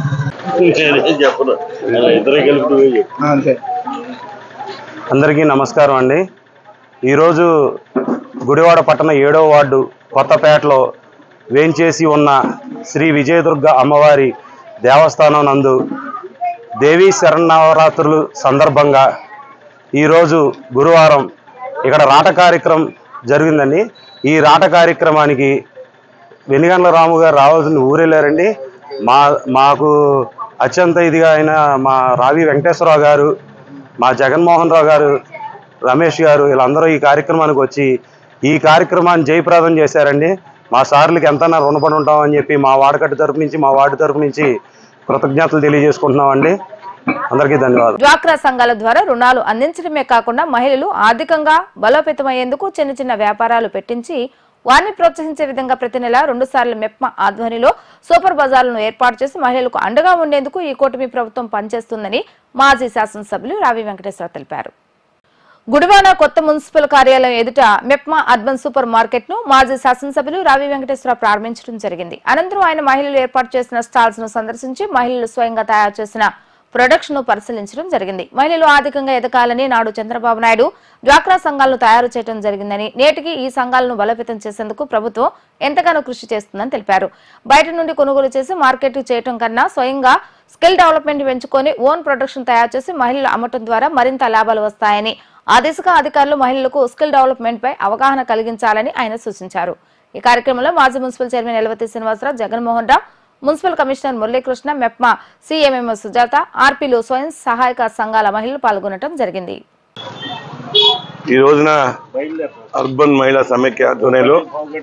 అంతే అందరికీ నమస్కారం అండి ఈరోజు గుడివాడ పట్టణ ఏడవ వార్డు కొత్తపేటలో వేంచేసి ఉన్న శ్రీ విజయదుర్గ అమ్మవారి దేవస్థానం నందు దేవీ శరన్నవరాత్రులు సందర్భంగా ఈరోజు గురువారం ఇక్కడ రాట కార్యక్రమం జరిగిందండి ఈ రాట కార్యక్రమానికి వెనుగండ్ల రాము గారు రావాల్సిన ఊరెళ్ళారండి మా మాకు అత్యంత ఇదిగా అయిన మా రావి వెంకటేశ్వరరావు గారు మా జగన్మోహన్ రావు గారు రమేష్ గారు వీళ్ళందరూ ఈ కార్యక్రమానికి వచ్చి ఈ కార్యక్రమాన్ని జయప్రదం చేశారండి మా సార్లకి ఎంతైనా రుణపడి ఉంటామని చెప్పి మా వాడకట్టు తరపు నుంచి మా వార్డు తరపు నుంచి కృతజ్ఞతలు తెలియజేసుకుంటున్నామండి అందరికీ ధన్యవాదాలు డ్వాక్రా సంఘాల ద్వారా రుణాలు అందించడమే కాకుండా మహిళలు ఆర్థికంగా బలోపేతమయ్యేందుకు చిన్న చిన్న వ్యాపారాలు పెట్టించి వారిని ప్రోత్సహించే విధంగా ప్రతి నెల రెండు సార్లు మెప్మా ఆధ్వర్యంలో సూపర్ బజార్లను ఏర్పాటు చేసి మహిళలకు అండగా ఉండేందుకు ఈ కూటమి ప్రభుత్వం పనిచేస్తుందని మాజీ శాసనసభ్యులు రావి వెంకటేశ్వర తెలిపారు గుడివాడ కొత్త మున్సిపల్ కార్యాలయం ఎదుట మెప్మా అర్బన్ సూపర్ మార్కెట్ ను మాజీ శాసనసభ్యులు రావి వెంకటేశ్వర ప్రారంభించడం జరిగింది అనంతరం ఆయన మహిళలు ఏర్పాటు చేసిన స్టాల్స్ ను సందర్శించి మహిళలు స్వయంగా తయారు చేసిన ప్రొడక్ట్స్ ను పరిశీలించడం జరిగింది మహిళలు ఆర్థికంగా ఎదగాలని నాడు చంద్రబాబు నాయుడు డ్వాక్రా సంఘాలను తయారు చేయడం జరిగిందని నేటికి ఈ సంఘాలను బలోపేతం చేసేందుకు ప్రభుత్వం ఎంతగానో కృషి చేస్తుందని తెలిపారు బయట నుండి కొనుగోలు చేసి మార్కెట్ చేయటం కన్నా స్వయంగా స్కిల్ డెవలప్మెంట్ పెంచుకొని ఓన్ ప్రొడక్షన్ తయారు చేసి మహిళలు అమ్మటం ద్వారా మరింత లాభాలు వస్తాయని ఆ దిశగా అధికారులు మహిళలకు స్కిల్ డెవలప్మెంట్ పై అవగాహన కలిగించాలని ఆయన సూచించారు ఈ కార్యక్రమంలో మాజీ municipal chairman Elavathi Srinivasa Rao Jaganmohan Rao municipal commissioner Muralikrishna MEPMA CMM Sujatha ఆర్పీలు స్వయం సహాయక సంఘాల మహిళలు పాల్గొనడం జరిగింది ఈ రోజున అర్బన్ మహిళా సమైక్య ఆధ్వర్యంలో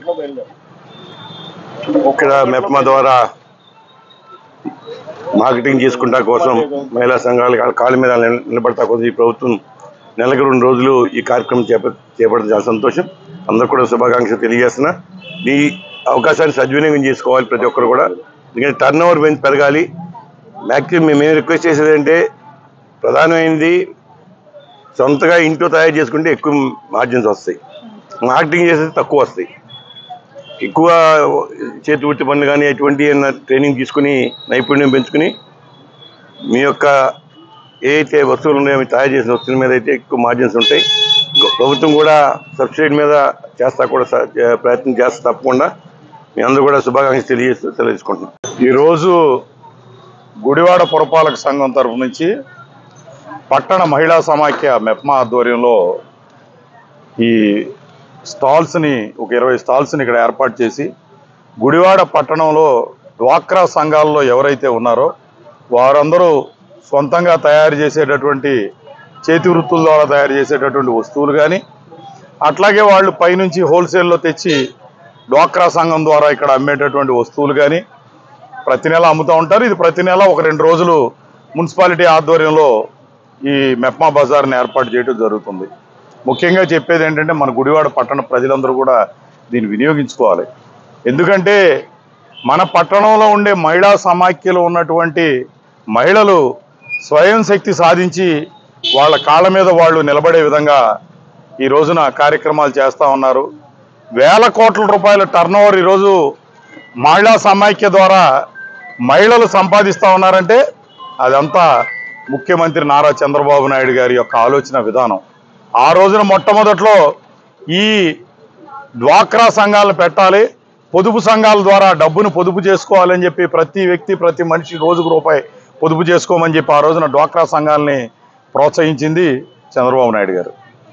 ఇక్కడ మెప్మా ద్వారా మార్కెటింగ్ చేసుకుంటా కోసం మహిళా సంఘాలు కాళ్ళ మీద నిల- నిలబడతా కోసం ఈ ప్రభుత్వం నెలకు రెండు రోజులు ఈ కార్యక్రమం చేప చేపట్టడం చాలా సంతోషం అందరూ కూడా శుభాకాంక్షలు తెలియజేస్తున్నా ఈ అవకాశాన్ని సద్వినియోగం చేసుకోవాలి ప్రతి ఒక్కరు కూడా ఎందుకంటే టర్న్ ఓవర్ పెరగాలి మ్యాక్సిమం మేము ఏం రిక్వెస్ట్ చేసేది అంటే ప్రధానమైనది సొంతగా ఇంట్లో తయారు చేసుకుంటే ఎక్కువ మార్జిన్స్ వస్తాయి మార్కెటింగ్ చేసేది తక్కువ వస్తాయి ఎక్కువ చేతి వృత్తి పనులు కానీ ఎటువంటి ఏమైనా ట్రైనింగ్ తీసుకుని నైపుణ్యం పెంచుకుని మీ యొక్క ఏ అయితే వస్తువులు ఉన్నాయో అవి తయారు చేసిన వస్తువుల మీద అయితే ఎక్కువ మార్జిన్స్ ఉంటాయి గ- ప్రభుత్వం కూడా సబ్సిడీ మీద చేస్తా కూడా స- చే- ప్రయత్నం చేస్తా తప్పకుండా మీ అందరూ కూడా శుభాకాంక్షలు తెలియజేస్తూ తెలియజేసుకుంటున్నాం ఈరోజు గుడివాడ పురపాలక సంఘం తరఫు నుంచి పట్టణ మహిళా సమాఖ్య మెప్మా ఆధ్వర్యంలో ఈ స్టాల్స్ని ఒక ఇరవై స్టాల్స్ని ఇక్కడ ఏర్పాటు చేసి గుడివాడ పట్టణంలో డ్వాక్రా సంఘాల్లో ఎవరైతే ఉన్నారో వారందరూ సొంతంగా తయారు చేసేటటువంటి చేతి వృత్తుల ద్వారా తయారు చేసేటటువంటి వస్తువులు కానీ అట్లాగే వాళ్ళు పైనుంచి హోల్సేల్లో తెచ్చి డ్వాక్రా సంఘం ద్వారా ఇక్కడ అమ్మేటటువంటి వస్తువులు కానీ ప్రతి నెల అమ్ముతూ ఉంటారు ఇది ప్రతి నెల ఒక రెండు రోజులు మున్సిపాలిటీ ఆధ్వర్యంలో ఈ మెప్మా బజార్ని ఏర్పాటు చేయడం జరుగుతుంది ముఖ్యంగా చెప్పేది ఏంటంటే మన గుడివాడ పట్టణ ప్రజలందరూ కూడా దీన్ని వినియోగించుకోవాలి ఎందుకంటే మన పట్టణంలో ఉండే మహిళా సమాఖ్యలో ఉన్నటువంటి మహిళలు స్వయం శక్తి సాధించి వాళ్ళ కాళ్ళ మీద వాళ్ళు నిలబడే విధంగా ఈ రోజున కార్యక్రమాలు చేస్తూ ఉన్నారు వేల కోట్ల రూపాయల టర్నోవర్ ఈరోజు మహిళా సమాఖ్య ద్వారా మహిళలు సంపాదిస్తూ ఉన్నారంటే అదంతా ముఖ్యమంత్రి నారా చంద్రబాబు నాయుడు గారి యొక్క ఆలోచన విధానం ఆ రోజున మొట్టమొదట్లో ఈ డ్వాక్రా సంఘాలను పెట్టాలి పొదుపు సంఘాల ద్వారా డబ్బును పొదుపు చేసుకోవాలని చెప్పి ప్రతి వ్యక్తి ప్రతి మనిషి రోజుకు రూపాయి పొదుపు చేసుకోమని చెప్పి ఆ రోజున డ్వాక్రా సంఘాలని ప్రోత్సహించింది చంద్రబాబు నాయుడు గారు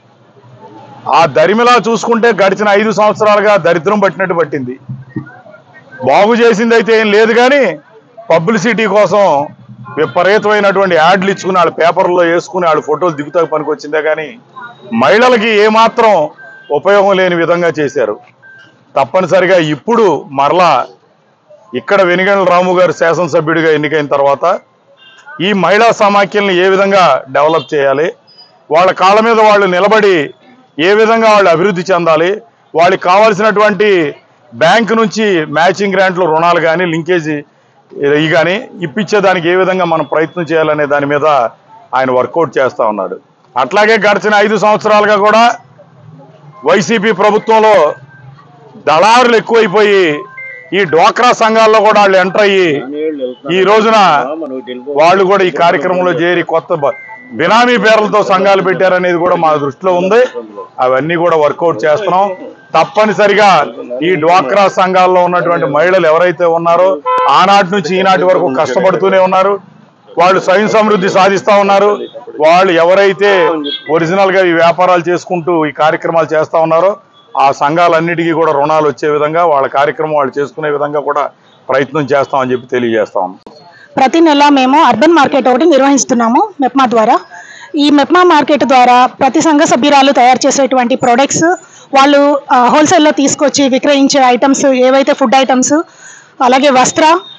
ఆ దరిమిలా చూసుకుంటే గడిచిన ఐదు సంవత్సరాలుగా దరిద్రం పట్టినట్టు పట్టింది బాగు చేసింది అయితే ఏం లేదు కానీ పబ్లిసిటీ కోసం విపరీతమైనటువంటి యాడ్లు ఇచ్చుకుని వాళ్ళ పేపర్లో వేసుకుని వాళ్ళ ఫోటోలు దిగుతా పనికొచ్చిందే కానీ మహిళలకి ఏమాత్రం ఉపయోగం లేని విధంగా చేశారు తప్పనిసరిగా ఇప్పుడు మరలా ఇక్కడ వెనిగండ్ల రాము గారు శాసనసభ్యుడిగా ఎన్నికైన తర్వాత ఈ మహిళా సమాఖ్యల్ని ఏ విధంగా డెవలప్ చేయాలి వాళ్ళ కాళ్ళ మీద వాళ్ళు నిలబడి ఏ విధంగా వాళ్ళు అభివృద్ధి చెందాలి వాళ్ళకి కావాల్సినటువంటి బ్యాంక్ నుంచి మ్యాచింగ్ గ్రాంట్లు రుణాలు కానీ లింకేజీ ఇవి కానీ ఇప్పించేదానికి ఏ విధంగా మనం ప్రయత్నం చేయాలనే దాని మీద ఆయన వర్కౌట్ చేస్తూ ఉన్నాడు అట్లాగే గడిచిన ఐదు సంవత్సరాలుగా కూడా వైసీపీ ప్రభుత్వంలో దళారులు ఎక్కువైపోయి ఈ డ్వాక్రా సంఘాల్లో కూడా వాళ్ళు ఎంటర్ అయ్యి ఈ రోజున వాళ్ళు కూడా ఈ కార్యక్రమంలో చేరి కొత్త బ- బినామీ పేర్లతో సంఘాలు పెట్టారనేది కూడా మా దృష్టిలో ఉంది అవన్నీ కూడా వర్కౌట్ చేస్తున్నాం తప్పనిసరిగా ఈ డ్వాక్రా సంఘాల్లో ఉన్నటువంటి మహిళలు ఎవరైతే ఉన్నారో ఆనాటి నుంచి ఈనాటి వరకు కష్టపడుతూనే ఉన్నారు వాళ్ళు స్వయం సమృద్ధి సాధిస్తా ఉన్నారు వాళ్ళు ఎవరైతే ఒరిజినల్ గా ఈ వ్యాపారాలు చేసుకుంటూ ఈ కార్యక్రమాలు చేస్తా ఉన్నారో ఆ సంఘాలన్నిటికీ కూడా రుణాలు వచ్చే విధంగా వాళ్ళ కార్యక్రమం వాళ్ళు చేసుకునే విధంగా కూడా ప్రయత్నం చేస్తామని చెప్పి తెలియజేస్తాం ప్రతి నెల మేము అర్బన్ మార్కెట్ ఒకటి నిర్వహిస్తున్నాము మెప్మా ద్వారా ఈ మెప్మా మార్కెట్ ద్వారా ప్రతి సంఘ సభ్యురాలు తయారు చేసేటువంటి ప్రొడక్ట్స్ వాళ్ళు ఆ, హోల్సేల్లో తీసుకొచ్చి విక్రయించే ఐటమ్స్ ఏవైతే ఫుడ్ ఐటమ్స్ అలాగే వస్త్ర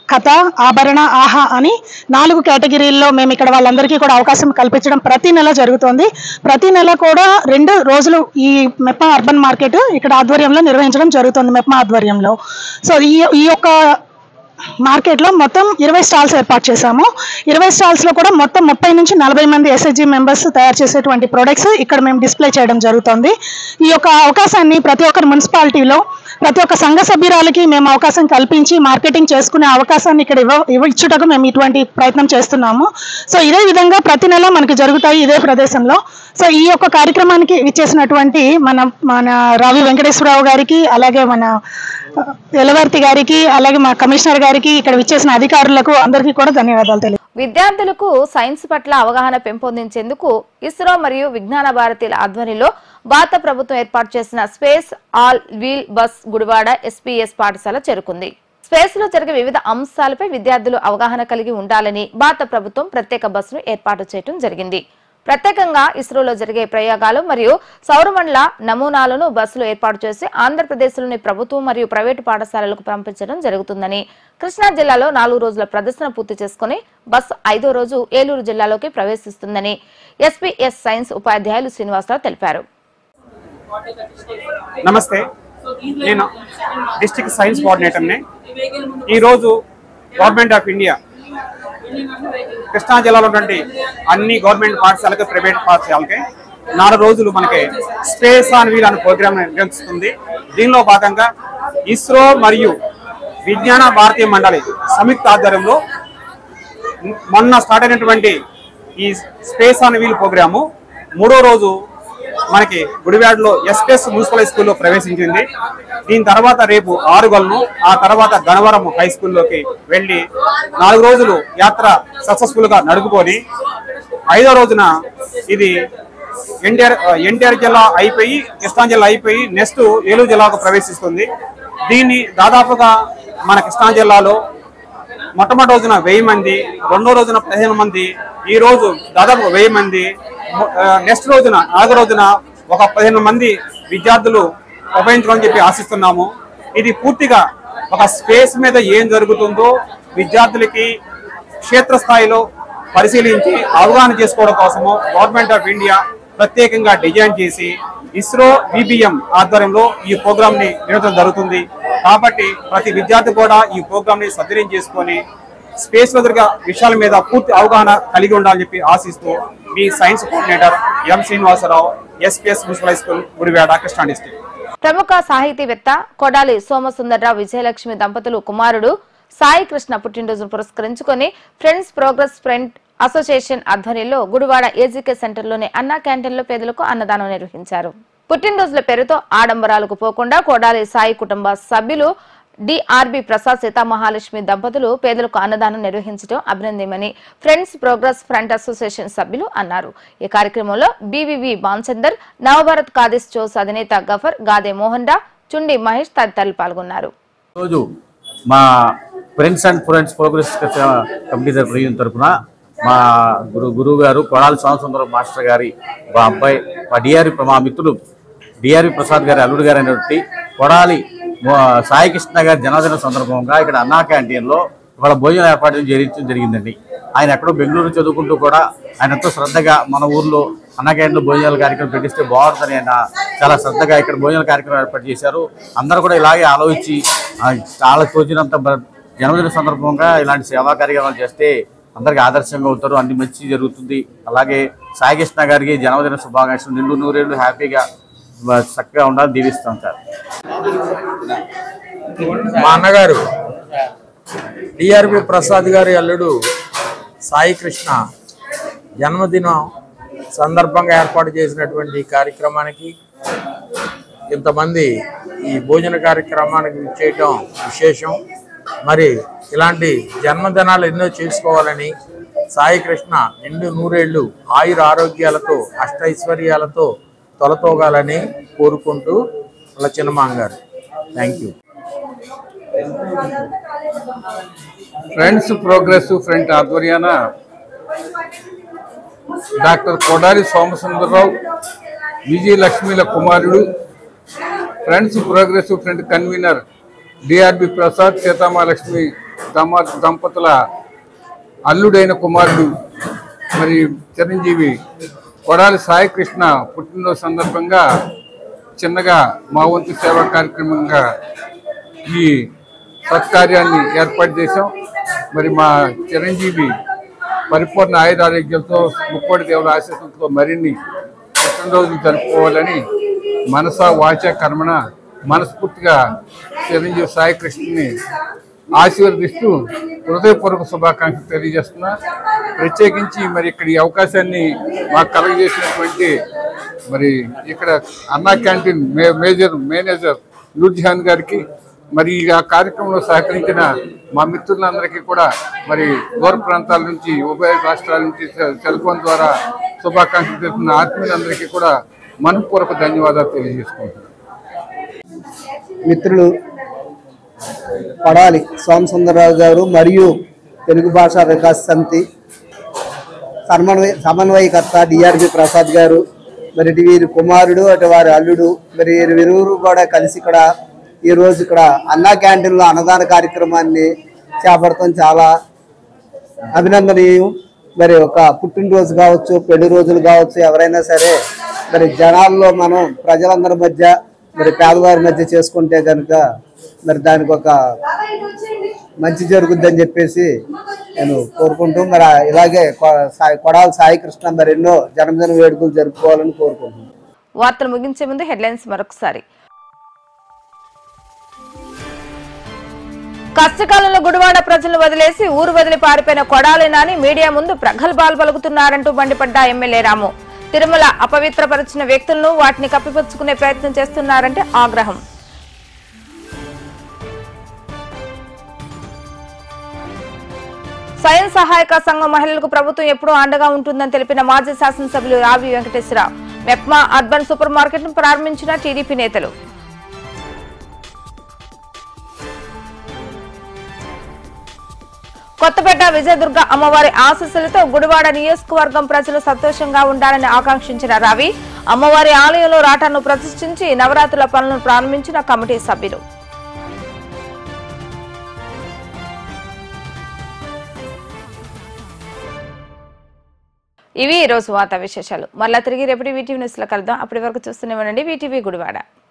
కథ ఆభరణ ఆహా అని నాలుగు కేటగిరీల్లో మేము ఇక్కడ వాళ్ళందరికీ కూడా అవకాశం కల్పించడం ప్రతి నెల జరుగుతోంది ప్రతి నెల కూడా రెండు రోజులు ఈ మెప్మా అర్బన్ మార్కెట్ ఇక్కడ ఆధ్వర్యంలో నిర్వహించడం జరుగుతుంది మెప్మా ఆధ్వర్యంలో సో ఈ ఈ యొక్క మార్కెట్లో మొత్తం ఇరవై స్టాల్స్ ఏర్పాటు చేశాము ఇరవై స్టాల్స్లో కూడా మొత్తం ముప్పై నుంచి నలభై మంది ఎస్హెచ్జి మెంబర్స్ తయారు చేసేటువంటి ప్రొడక్ట్స్ ఇక్కడ మేము డిస్ప్లే చేయడం జరుగుతుంది ఈ యొక్క అవకాశాన్ని ప్రతి ఒక్కరి మున్సిపాలిటీలో ప్రతి ఒక్క సంఘ సభ్యురాలకి మేము అవకాశం కల్పించి మార్కెటింగ్ చేసుకునే అవకాశాన్ని ఇక్కడ ఇవ్వ ఇవ్వ- ఇచ్చుటకు మేము ఇటువంటి ప్రయత్నం చేస్తున్నాము సో ఇదే విధంగా ప్రతి నెల మనకి జరుగుతాయి ఇదే ప్రదేశంలో సో ఈ యొక్క కార్యక్రమానికి విచ్చేసినటువంటి మన మన రావి వెంకటేశ్వరరావు గారికి అలాగే మన ఆ, ఎలవర్తి గారికి అలాగే మా కమిషనర్ గారికి ఇక్కడ విచ్చేసిన అధికారులకు అందరికీ కూడా ధన్యవాదాలు తెలియ విద్యార్థులకు సైన్స్ పట్ల అవగాహన పెంపొందించేందుకు ఇస్రో మరియు విజ్ఞాన భారతీల ఆధ్వర్యంలో భారత ప్రభుత్వం ఏర్పాటు చేసిన space on wheel bus Gudivada SPS పాఠశాల చేరుకుంది స్పేస్ లో జరిగే వివిధ అంశాలపై విద్యార్థులు అవగాహన కలిగి ఉండాలని భారత ప్రభుత్వం ప్రత్యేక బస్సును ఏర్పాటు చేయడం జరిగింది ప్రత్యేకంగా ఇస్రోలో జరిగే ప్రయోగాలు మరియు సౌరమండల నమూనాలను బస్సులు ఏర్పాటు చేసి ఆంధ్రప్రదేశ్లోని ప్రభుత్వం మరియు ప్రైవేటు పాఠశాలలకు పంపించడం జరుగుతుందని కృష్ణా జిల్లాలో నాలుగు రోజుల ప్రదర్శన పూర్తి చేసుకుని బస్సు ఐదో రోజు ఏలూరు జిల్లాలోకి ప్రవేశిస్తుందని ఎస్పీఎస్ సైన్స్ ఉపాధ్యాయులు శ్రీనివాసరావు తెలిపారు నమస్తే నేను డిస్ట్రిక్ట్ సైన్స్ కోఆర్డినేటర్ని ఈరోజు గవర్నమెంట్ ఆఫ్ ఇండియా కృష్ణా జిల్లాలో ఉన్నటువంటి అన్ని గవర్నమెంట్ పాఠశాలకి ప్రైవేట్ పాఠశాలకి నాలుగు రోజులు మనకి స్పేస్ ఆన్ వీల్ అనే ప్రోగ్రామ్ నిర్వహిస్తుంది దీనిలో భాగంగా ఇస్రో మరియు విజ్ఞాన భారతీయ మండలి సంయుక్త ఆధ్వర్యంలో మొన్న స్టార్ట్ అయినటువంటి ఈ స్పేస్ ఆన్ వీల్ ప్రోగ్రాము మూడో రోజు మనకి గుడివాడలో ఎస్పీఎస్ మున్సిపల్ హై స్కూల్లో ప్రవేశించింది దీని తర్వాత రేపు ఆరుగల్ను ఆ తర్వాత గణవరం హై స్కూల్లోకి వెళ్ళి నాలుగు రోజులు యాత్ర సక్సెస్ఫుల్ గా నడుపుకొని ఐదో రోజున ఇది ఎన్టీఆర్ ఎన్టీఆర్ జిల్లా అయిపోయి కృష్ణా జిల్లా అయిపోయి నెక్స్ట్ ఏలూరు జిల్లాకు ప్రవేశిస్తుంది దీన్ని దాదాపుగా మన కృష్ణా జిల్లాలో మొట్టమొదటి రోజున వెయ్యి మంది రెండో రోజున పదిహేను మంది ఈ రోజు దాదాపు వెయ్యి మంది మొ- ఆ, నెక్స్ట్ రోజున నాలుగో రోజున ఒక పదిహేను మంది విద్యార్థులు ఉపయోగించుకోవాలని చెప్పి ఆశిస్తున్నాము ఇది పూర్తిగా ఒక స్పేస్ మీద ఏం జరుగుతుందో విద్యార్థులకి క్షేత్రస్థాయిలో పరిశీలించి అవగాహన చేసుకోవడం కోసము గవర్నమెంట్ ఆఫ్ ఇండియా ప్రత్యేకంగా డిజైన్ చేసి ఇస్రో విబిఎం ఆధ్వర్యంలో ఈ ప్రోగ్రామ్ ని నిర్వహించడం జరుగుతుంది కాబట్టి ప్రతి విద్యార్థి కూడా ఈ ప్రోగ్రామ్ ని సద్వినియోగం చేసుకొని స్పేస్ లో జరిగే విషయాల మీద పూర్తి అవగాహన కలిగి ఉండాలని చెప్పి ఆశిస్తూ మీ science coordinator M Srinivasa Rao SPS municipal high school Gudivada Krishna district ప్రముఖ సాహితీవేత్త కొడాలి సోమసుందర్రావు విజయలక్ష్మి దంపతులు కుమారుడు సాయి కృష్ణ పుట్టినరోజును పురస్కరించుకొని ఫ్రెండ్స్ ప్రోగ్రెస్ ఫ్రెండ్ అసోసియేషన్ ఆధ్వర్యంలో గుడివాడ ఏజీకే సెంటర్లోని అన్నా క్యాంటీన్లో పేదలకు అన్నదానం నిర్వహించారు పుట్టినరోజుల పేరుతో ఆడంబరాలకు పోకుండా కొడాలి సాయి కుటుంబ సభ్యులు డిఆర్బి ప్రసాద్ సీతామహాలక్ష్మి దంపతులు పేదలకు అన్నదానం నిర్వహించడం అభినందనమని ఫ్రెండ్స్ ప్రోగ్రెస్ ఫ్రంట్ అసోసియేషన్ సభ్యులు అన్నారు ఈ కార్యక్రమంలో బీవీవి బాన్చందర్ నవభారత్ కాదిస్ చోస్ అధినేత గఫర్ గాదే మోహన్ రా చుండి మహేష్ తదితరులు పాల్గొన్నారు రోజు మా friends and friends progress committee తరఫున యూనియన్ తరఫున మా గురు గురువు గారు కొడాలి సోమసుందరం మాస్టర్ గారి మా అబ్బాయి మా డిఆర్వి మా మిత్రులు డిఆర్వి ప్రసాద్ గారి అల్లుడు గారు అయినటువంటి కొడాలి మో- సాయి కృష్ణ గారి జన్మదిన సందర్భంగా ఇక్కడ అన్నా క్యాంటీన్లో ఇవాళ భోజనం ఏర్పాటు చేయించడం జరిగిందండి ఆయన ఎక్కడో బెంగళూరు చదువుకుంటూ కూడా ఆయన ఎంతో శ్రద్ధగా మన ఊర్లో అన్నా క్యాంటీన్లో భోజనాల కార్యక్రమం పెట్టిస్తే బాగుంటుందని ఆయన చాలా శ్రద్ధగా ఇక్కడ భోజనాల కార్యక్రమం ఏర్పాటు చేశారు అందరూ కూడా ఇలాగే ఆలోచించి ఆ, చాలా తోచినంత బ- జన్మదిన సందర్భంగా ఇలాంటి సేవా కార్యక్రమాలు చేస్తే అందరికి ఆదర్శంగా అవుతారు అన్ని మంచి జరుగుతుంది అలాగే సాయికృష్ణ గారికి జన్మదిన శుభాకాంక్షలు నిండు నూరేళ్ళు హ్యాపీగా బ- చక్కగా ఉండాలని దీవిస్తాం సార్ మా అన్నగారు డిఆర్పి ప్రసాద్ గారి అల్లుడు సాయి కృష్ణ జన్మదినం సందర్భంగా ఏర్పాటు చేసినటువంటి ఈ కార్యక్రమానికి ఇంతమంది ఈ భోజన కార్యక్రమానికి చేయటం విశేషం మరి ఇలాంటి జన్మదినాలు ఎన్నో చేసుకోవాలని సాయి కృష్ణ నిండు నూరేళ్లు ఆయుర ఆరోగ్యాలతో అష్టైశ్వర్యాలతో తొలతోగాలని కోరుకుంటూ వాళ్ళ చిన్నమాంగారు thank you friends progress front ఆధ్వర్యాన డాక్టర్ కొడారి సోమసుందరరావు విజయలక్ష్మిల కుమారుడు friends progress front convener DRB Prasad Seethamahalakshmi దమ దంపతుల అల్లుడైన కుమారుడు మరి చిరంజీవి కొడాలి సాయికృష్ణ పుట్టినరోజు సందర్భంగా చిన్నగా మా వంతు సేవా కార్యక్రమంగా ఈ సత్కార్యాన్ని ఏర్పాటు చేశాం మరి మా చిరంజీవి పరిపూర్ణ ఆయురారోగ్యంతో ముక్కోటి దేవుల ఆశీస్సులతో మరిన్ని పుట్టినరోజులు జరుపుకోవాలని మనస వాచ కర్మణ మనస్ఫూర్తిగా చిరంజీవి సాయికృష్ణని ఆశీర్వదిస్తూ హృదయపూర్వక శుభాకాంక్షలు తెలియజేస్తున్నా ప్రత్యేకించి మరి ఇక్కడ ఈ అవకాశాన్ని మాకు కలగజేసినటువంటి మరి ఇక్కడ అన్నా క్యాంటీన్ మే మేజర్ మేనేజర్ నూర్జహాన్ గారికి మరి ఈ ఆ కార్యక్రమంలో సహకరించిన మా మిత్రులందరికీ కూడా మరి దూర ప్రాంతాల నుంచి ఉభయ రాష్ట్రాల నుంచి సె- సెల్ ఫోన్ ద్వారా శుభాకాంక్షలు తెలుపుతున్న ఆత్మీయులందరికీ కూడా మనపూర్వక ధన్యవాదాలు తెలియజేసుకుంటున్నాను మిత్రులు పడాలి సోమసుందరరావు గారు మరియు తెలుగు భాషా వికాస్ సమితి సమన్వయ సమన్వయకర్త డిఆర్బి ప్రసాద్ గారు మరి ఇటు వీరి కుమారుడు అటు వారి అల్లుడు మరి వీరి విరువురు కూడా కలిసి ఇక్కడ ఈ రోజు ఇక్కడ అన్నా క్యాంటీన్లో అన్నదాన కార్యక్రమాన్ని చేపడటం చాలా అభినందనీయం మరి ఒక పుట్టినరోజు కావచ్చు పెళ్లి రోజులు కావచ్చు ఎవరైనా సరే మరి జనాల్లో మనం ప్రజలందరి మధ్య మరి పేదవారి మధ్య చేసుకుంటే కనుక మరి దానికి ఒక మంచి జరుగుద్దని చెప్పేసి నేను కోరుకుంటూ మరి ఇలాగే కొ- సాయి- కొడాలి సాయి కృష్ణ మరి ఎన్నో జన్మదిన వేడుకలు జరుపుకోవాలని కోరుకుంటున్నాను వార్తలు ముగించే ముందు హెడ్లైన్స్ మరొకసారి కష్టకాలంలో గుడివాడ ప్రజలను వదిలేసి ఊరు వదిలి పారిపోయిన కొడాలి నాని మీడియా ముందు ప్రగల్భాలు పలుకుతున్నారంటూ మండిపడ్డ ఎమ్మెల్యే రాము తిరుమల అపవిత్రపరిచిన వ్యక్తులను వాటిని కప్పిపుచ్చుకునే ప్రయత్నం చేస్తున్నారంటే ఆగ్రహం స్వయం సహాయక సంఘం మహిళలకు ప్రభుత్వం ఎప్పుడూ అండగా ఉంటుందని తెలిపిన మాజీ శాసనసభ్యులు Ravi Venkateswara Rao MEPMA urban super market ను ప్రారంభించిన టీడీపీ నేతలు కొత్తపేట విజయదుర్గ అమ్మవారి ఆశీస్సులతో గుడివాడ నియోజకవర్గం ప్రజలు సంతోషంగా ఉండాలని ఆకాంక్షించిన రవి అమ్మవారి ఆలయంలో రాటాను ప్రతిష్ఠించి నవరాత్రుల పనులను ప్రారంభించిన కమిటీ సభ్యులు ఇవి ఈ రోజు వార్తా విశేషాలు మళ్ళా తిరిగి రేపటి వీటీవీ న్యూస్ లో కలుద్దాం అప్పటి వరకు చూస్తూనే ఉండండి వీటీవీ గుడివాడ